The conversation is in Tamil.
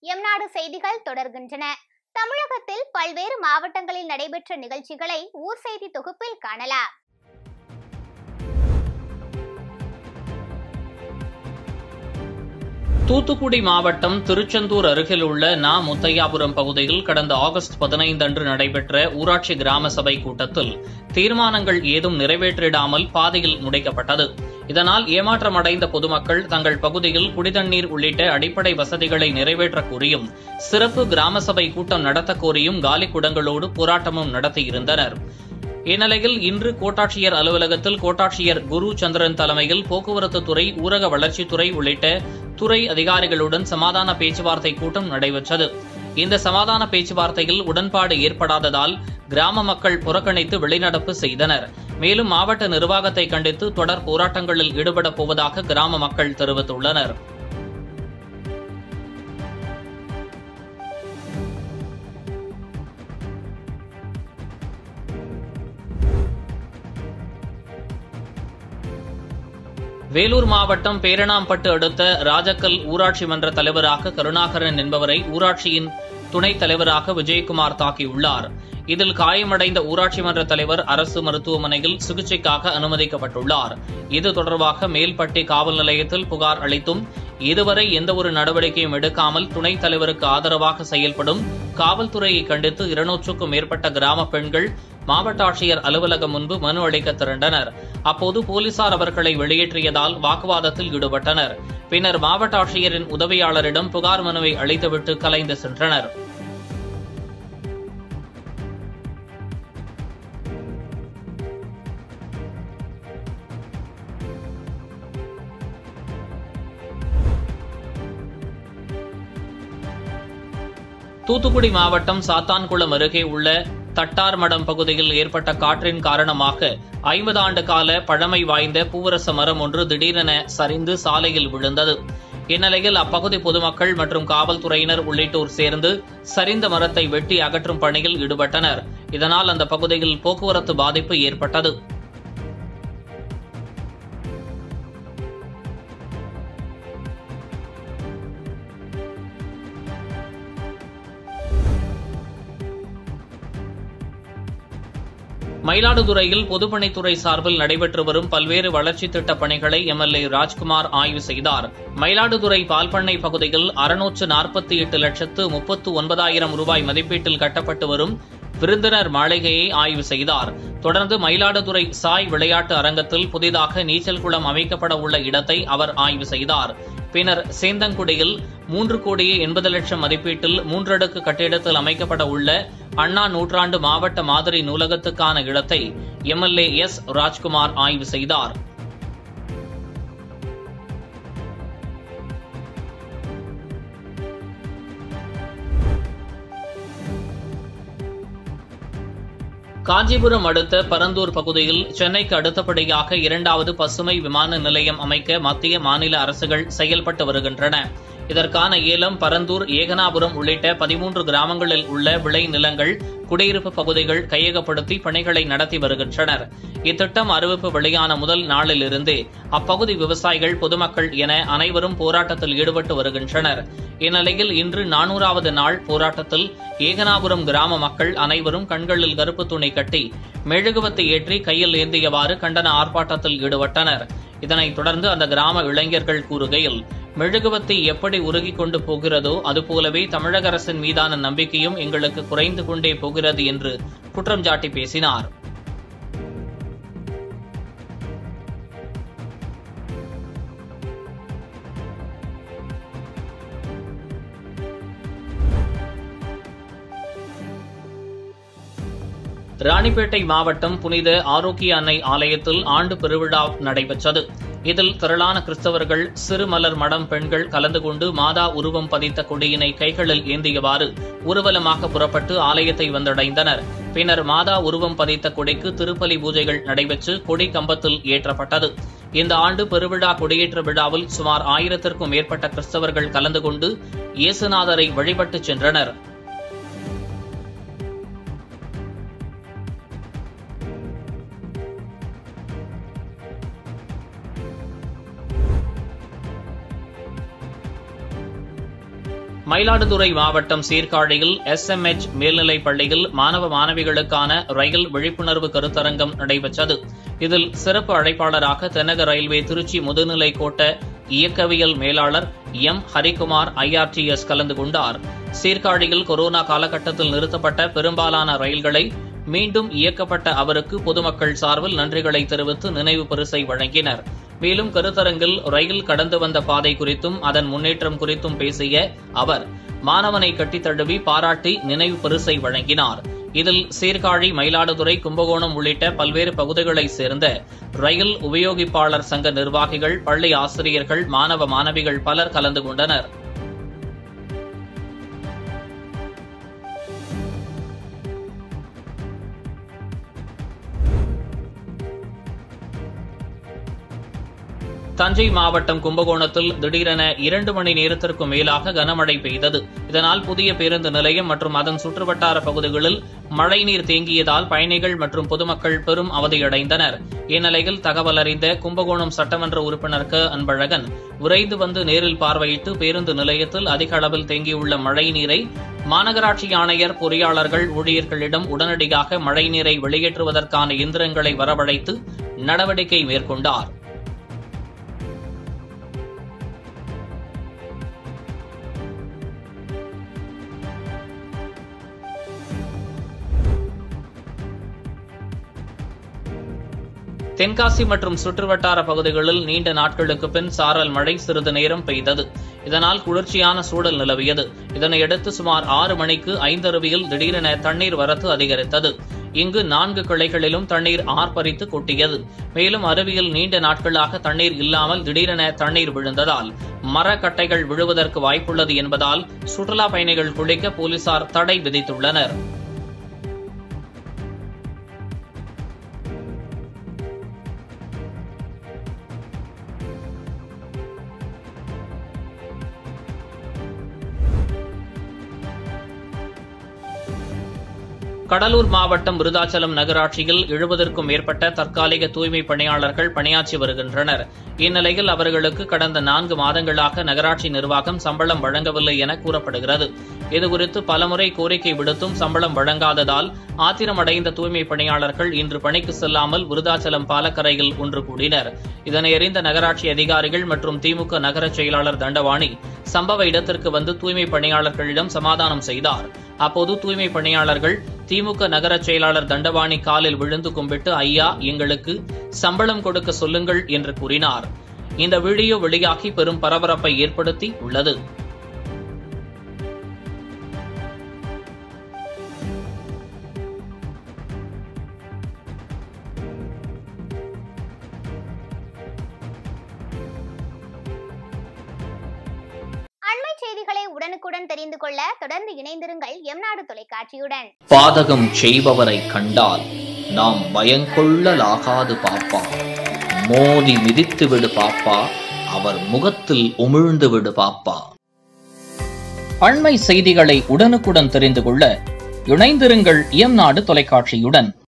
எம்நாடு செய்திகள் தொடர்கின்றன தமிழகத்தில் பல்வேறு மாவட்டங்களில் நடைபெற்ற நிகழ்ச்சிகளை ஊர் செய்தி தொகுப்பில் காணலாம் தூத்துக்குடி மாவட்டம் திருச்செந்தூர் அருகில் உள்ள நா முத்தையாபுரம் பகுதியில் கடந்த ஆகஸ்ட் பதினைந்து அன்று நடைபெற்ற ஊராட்சி கிராம சபை கூட்டத்தில் தீர்மானங்கள் ஏதும் நிறைவேற்றிடாமல் பாதையில் முடைக்கப்பட்டது இதனால் ஏமாற்றமடைந்த பொதுமக்கள் தங்கள் பகுதியில் குடிதண்ணீர் உள்ளிட்ட அடிப்படை வசதிகளை நிறைவேற்றக் கோரியும் சிறப்பு கிராம சபை கூட்டம் நடத்தக் கோரியும் காலி குடங்களோடு போராட்டமும் நடத்தியிருந்தனர் இந்நிலையில் இன்று கோட்டாட்சியர் அலுவலகத்தில் கோட்டாட்சியர் குரு சந்திரன் தலைமையில் போக்குவரத்து துறை ஊரக வளர்ச்சித்துறை உள்ளிட்ட துறை அதிகாரிகளுடன் சமாதான பேச்சுவார்த்தை கூட்டம் நடைபெற்றது இந்த சமாதான பேச்சுவார்த்தையில் உடன்பாடு ஏற்படாததால் கிராம மக்கள் புறக்கணித்து வெளிநடப்பு செய்தனர் மேலும் மாவட்ட நிர்வாகத்தை கண்டித்து தொடர் போராட்டங்களில் ஈடுபடப் போவதாக கிராம மக்கள் தெரிவித்துள்ளனர் வேலூர் மாவட்டம் பேரணாம்பட்டு அடுத்த ராஜக்கல் ஊராட்சி மன்ற தலைவராக கருணாகரன் என்பவரை ஊராட்சியின் துணைத் தலைவராக விஜயகுமார் தாக்கியுள்ளார் இதில் காயமடைந்த ஊராட்சி மன்ற தலைவர் அரசு மருத்துவமனையில் சிகிச்சைக்காக அனுமதிக்கப்பட்டுள்ளார் இது தொடர்பாக மேல்பட்டி காவல் நிலையத்தில் புகார் அளித்தும் இதுவரை எந்தவொரு நடவடிக்கையும் எடுக்காமல் துணைத் தலைவருக்கு ஆதரவாக செயல்படும் காவல்துறையை கண்டித்து இருநூற்றுக்கும் மேற்பட்ட கிராம பெண்கள் மாவட்ட ஆட்சியர் அலுவலகம் முன்பு மனு அளிக்க திரண்டனர் அப்போது போலீசார் அவர்களை வெளியேற்றியதால் வாக்குவாதத்தில் ஈடுபட்டனர் பின்னர் மாவட்ட ஆட்சியரின் உதவியாளரிடம் புகார் மனுவை அளித்துவிட்டு கலைந்து சென்றனர் தூத்துக்குடி மாவட்டம் சாத்தான்குளம் அருகே உள்ள தட்டார்மடம் பகுதியில் ஏற்பட்ட காற்றின் காரணமாக ஐம்பது ஆண்டு கால பழமை வாய்ந்த பூவரச மரம் ஒன்று திடீரென சரிந்து சாலையில் விழுந்தது இந்நிலையில் அப்பகுதி பொதுமக்கள் மற்றும் காவல்துறையினர் உள்ளிட்டோர் சேர்ந்து சரிந்த மரத்தை வெட்டி அகற்றும் பணியில் ஈடுபட்டனர் இதனால் அந்த பகுதியில் போக்குவரத்து பாதிப்பு ஏற்பட்டது மயிலாடுதுறையில் பொதுப்பணித்துறை சார்பில் நடைபெற்று வரும் பல்வேறு வளர்ச்சித் திட்டப் பணிகளை எம்எல்ஏ ராஜ்குமார் ஆய்வு செய்தார் மயிலாடுதுறை பால்பண்ணை பகுதியில் அறுநூற்று நாற்பத்தி எட்டு லட்சத்து முப்பத்து ஒன்பதாயிரம் ரூபாய் மதிப்பீட்டில் கட்டப்பட்டு வரும் விருந்தினர் மாளிகையை ஆய்வு செய்தார் தொடர்ந்து மயிலாடுதுறை சாய் விளையாட்டு அரங்கத்தில் புதிதாக நீச்சல் குளம் அமைக்கப்பட உள்ள இடத்தை அவர் ஆய்வு செய்தார் பின்னர் சேந்தங்குடியில் மூன்று கோடியே எண்பது லட்சம் மதிப்பீட்டில் மூன்றடுக்கு கட்டிடத்தில் அமைக்கப்பட உள்ள அண்ணா நூற்றாண்டு மாவட்ட மாதிரி நூலகத்துக்கான இடத்தை எம்எல்ஏ எஸ் ராஜ்குமார் ஆய்வு செய்தார் காஞ்சிபுரம் அடுத்த பரந்தூர் பகுதியில் சென்னைக்கு அடுத்தபடியாக இரண்டாவது பசுமை விமான நிலையம் அமைக்க மத்திய மாநில அரசுகள் செயல்பட்டு வருகின்றன இதற்கான ஏலம் பரந்தூர் ஏகனாபுரம் உள்ளிட்ட பதிமூன்று கிராமங்களில் உள்ள விளை நிலங்கள் குடியிருப்பு பகுதிகள் கையகப்படுத்தி பணிகளை நடத்தி வருகின்றனர் இத்திட்டம் அறிவிப்பு வெளியான முதல் நாளிலிருந்தே அப்பகுதி விவசாயிகள் பொதுமக்கள் என அனைவரும் போராட்டத்தில் ஈடுபட்டு வருகின்றனர் இந்நிலையில் இன்று நானூறாவது நாள் போராட்டத்தில் ஏகனாபுரம் கிராம மக்கள் அனைவரும் கண்களில் கருப்பு துணி கட்டி மெழுகுவத்தை ஏற்றி கையில் ஏந்தியவாறு கண்டன ஆர்ப்பாட்டத்தில் ஈடுபட்டனர் இதனைத் தொடர்ந்து அந்த கிராம இளைஞர்கள் கூறுகையில் மெழுகுவத்தி எப்படி உருகிக் கொண்டு போகிறதோ அதுபோலவே தமிழக அரசின் மீதான நம்பிக்கையும் எங்களுக்கு குறைந்து கொண்டே போகிறது என்று குற்றம் சாட்டி பேசினார் ராணிப்பேட்டை மாவட்டம் புனித ஆரோக்கிய அன்னை ஆலயத்தில் ஆண்டு பெருவிழா நடைபெற்றது இதில் திரளான கிறிஸ்தவர்கள் சிறுமலர் மடம் பெண்கள் கலந்து கொண்டு மாதா உருவம் பதித்த கொடியினை கைகளில் ஏந்தியவாறு ஊர்வலமாக புறப்பட்டு ஆலயத்தை வந்தடைந்தனர் பின்னர் மாதா உருவம் பதித்த கொடிக்கு திருப்பலி பூஜைகள் நடைபெற்று கொடி கம்பத்தில் ஏற்றப்பட்டது இந்த ஆண்டு பெருவிழா கொடியேற்ற விழாவில் சுமார் ஆயிரத்திற்கும் மேற்பட்ட கிறிஸ்தவர்கள் கலந்து கொண்டு இயேசுநாதரை வழிபட்டுச் சென்றனர் மயிலாடுதுறை மாவட்டம் சீர்காழியில் எஸ்எம்எச் மேல்நிலைப் பள்ளியில் மாணவ மாணவிகளுக்கான ரயில் விழிப்புணர்வு கருத்தரங்கம் நடைபெற்றது இதில் சிறப்பு அழைப்பாளராக தென்னக ரயில்வே திருச்சி முதுநிலை கோட்ட இயக்கவியல் மேலாளர் எம் ஹரிகுமார் ஐஆர்டிஎஸ் கலந்து கொண்டார் சீர்காழியில் கொரோனா காலகட்டத்தில் நிறுத்தப்பட்ட பெரும்பாலான ரயில்களை மீண்டும் இயக்கப்பட்ட அவருக்கு பொதுமக்கள் சார்பில் நன்றிகளை தெரிவித்து நினைவு பரிசை வழங்கினர் மேலும் கருத்தரங்கில் ரயில் கடந்து வந்த பாதை குறித்தும் அதன் முன்னேற்றம் குறித்தும் பேசிய அவர் மாணவனை கட்டித் தழுவி பாராட்டி நினைவு பரிசை வழங்கினார் இதில் சீர்காழி மயிலாடுதுறை கும்பகோணம் உள்ளிட்ட பல்வேறு பகுதிகளைச் சேர்ந்த ரயில் உபயோகிப்பாளர் சங்க நிர்வாகிகள் பள்ளி ஆசிரியர்கள் மாணவ மாணவிகள் பலர் கலந்து கொண்டனர் தஞ்சை மாவட்டம் கும்பகோணத்தில் திடீரென இரண்டு மணி நேரத்திற்கும் மேலாக கனமழை பெய்தது இதனால் புதிய பேருந்து நிலையம் மற்றும் அதன் சுற்றுவட்டார பகுதிகளில் மழைநீர் தேங்கியதால் பயணிகள் மற்றும் பொதுமக்கள் பெரும் அவதியடைந்தனர் இந்நிலையில் தகவல் அறிந்த கும்பகோணம் சட்டமன்ற உறுப்பினர் க அன்பழகன் விரைந்து வந்து நேரில் பார்வையிட்டு பேருந்து நிலையத்தில் அதிக அளவில் தேங்கியுள்ள மழைநீரை மாநகராட்சி ஆணையர் பொறியாளர்கள் ஊழியர்களிடம் உடனடியாக மழைநீரை வெளியேற்றுவதற்கான இயந்திரங்களை வரவழைத்து நடவடிக்கை மேற்கொண்டார் தென்காசி மற்றும் சுற்றுவட்டார பகுதிகளில் நீண்ட நாட்களுக்கு பின் சாரல் மழை சிறிது நேரம் பெய்தது இதனால் குளிர்ச்சியான சூழல் நிலவியது இதனையடுத்து சுமார் ஆறு மணிக்கு ஐந்தருவியில் திடீரென தண்ணீர் வரத்து அதிகரித்தது இங்கு நான்கு கிளைகளிலும் தண்ணீர் ஆர்ப்பரித்து கொட்டியது மேலும் அருவியில் நீண்ட நாட்களாக தண்ணீர் இல்லாமல் திடீரென தண்ணீர் விழுந்ததால் மரக்கட்டைகள் விழுவதற்கு வாய்ப்புள்ளது என்பதால் சுற்றுலா பயணிகள் குளிக்க போலீசார் தடை விதித்துள்ளனர் கடலூர் மாவட்டம் விருதாச்சலம் நகராட்சியில் எழுபதற்கும் மேற்பட்ட தற்காலிக தூய்மை பணியாளர்கள் பணியாற்றி வருகின்றனர் இந்நிலையில் அவர்களுக்கு கடந்த நான்கு மாதங்களாக நகராட்சி நிர்வாகம் சம்பளம் வழங்கவில்லை என கூறப்படுகிறது இதுகுறித்து பலமுறை கோரிக்கை விடுத்தும் சம்பளம் வழங்காததால் ஆத்திரமடைந்த தூய்மை பணியாளர்கள் இன்று பணிக்கு செல்லாமல் விருதாச்சலம் பாலக்கரையில் ஒன்று கூடினர் இதனை அறிந்த நகராட்சி அதிகாரிகள் மற்றும் திமுக நகர செயலாளர் தண்டவாணி சம்பவ இடத்திற்கு வந்து தூய்மை பணியாளர்களிடம் சமாதானம் செய்தார் அப்போது தூய்மை பணியாளர்கள் திமுக நகர செயலாளர் தண்டவாணி காலில் விழுந்து கும்பிட்டு ஐயா எங்களுக்கு சம்பளம் கொடுக்க சொல்லுங்கள் என்று கூறினார் இந்த வீடியோ வெளியாகி பெரும் பரபரப்பை ஏற்படுத்தி உள்ளது அண்மை செய்திகளை உடனுக்குடன் தெரிந்து கொள்ள தொடர்ந்து இணைந்திருங்கள் எம்நாடு தொலைக்காட்சியுடன் பாதகம் செய்பவரை கண்டால் நாம் பயங்கொள்ளலாகாது பாப்பா மோதி மிதித்து விடு பாப்பா அவர் முகத்தில் உமிழ்ந்து விடு பாப்பா அண்மை செய்திகளை உடனுக்குடன் தெரிந்து கொள்ள இணைந்திருங்கள் எம் நாடு தொலைக்காட்சியுடன்